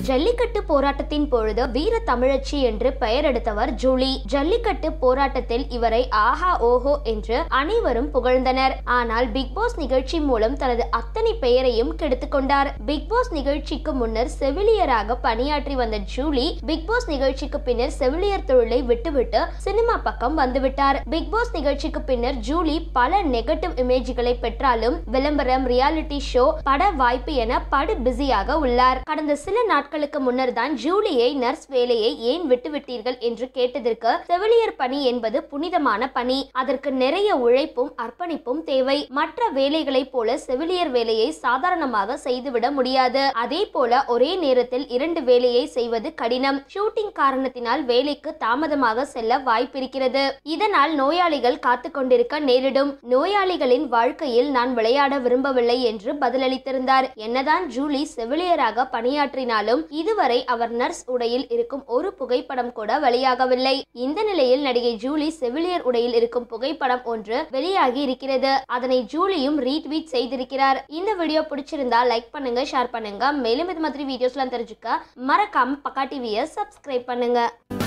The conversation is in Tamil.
ஜல்லிக்கட்டு போராட்டத்தின் பொழுது வீர தமிழச்சி என்று பெயர் எடுத்தவர் ஜூலி ஜல்லிக்கட்டு போராட்டத்தில் இவரை ஆஹா ஓஹோ என்று அனைவரும் புகழ்ந்தனர் ஆனால் பிக் பாஸ் நிகழ்ச்சி மூலம் தனது அத்தனை பெயரையும் கெடுத்துக் கொண்டார் பிக் பாஸ் நிகழ்ச்சிக்கு முன்னர் செவிலியராக பணியாற்றி வந்த ஜூலி பிக் பாஸ் நிகழ்ச்சிக்கு பின்னர் செவிலியர் தொழிலை விட்டுவிட்டு சினிமா பக்கம் வந்துவிட்டார் பிக் பாஸ் நிகழ்ச்சிக்கு பின்னர் ஜூலி பல நெகட்டிவ் இமேஜ்களை பெற்றாலும் விளம்பரம் ரியாலிட்டி ஷோ பட வாய்ப்பு என படு பிஸியாக உள்ளார் கடந்த சில நாட்களுக்கு முன்னர் தான் ஜூலியை நர்ஸ் வேலையை ஏன் விட்டுவிட்டீர்கள் என்று கேட்டதற்கு செவிலியர் பணி என்பது புனிதமான பணி அதற்கு நிறைய உழைப்பும் அர்ப்பணிப்பும் தேவை மற்ற வேலைகளைப் போல செவிலியர் வேலையை சாதாரணமாக செய்துவிட முடியாது அதே போல ஒரே நேரத்தில் இரண்டு வேலையை செய்வது கடினம் ஷூட்டிங் காரணத்தினால் வேலைக்கு தாமதமாக செல்ல வாய்ப்பிருக்கிறது இதனால் நோயாளிகள் காத்து கொண்டிருக்க நேரிடும் நோயாளிகளின் வாழ்க்கையில் நான் விளையாட விரும்பவில்லை என்று பதிலளித்திருந்தார் என்னதான் ஜூலி செவிலியராக பணியாற்றினாலும் இதுவரை அவர் நர்ஸ் உடையில் இருக்கும் ஒரு புகைப்படம் கூட வெளியாகவில்லை இந்த நிலையில் நடிகை ஜூலி செவிலியர் உடையில் இருக்கும் புகைப்படம் ஒன்று வெளியாகி இருக்கிறது அதனை ஜூலியும் ரீட்வீட் செய்திருக்கிறார் இந்த வீடியோ பிடிச்சிருந்தா லைக் பண்ணுங்க ஷேர் பண்ணுங்க மேலும் இது மாதிரி வீடியோஸ்லாம் தெரிஞ்சுக்க மறக்காம பக்கா டிவியை சப்ஸ்கிரைப் பண்ணுங்க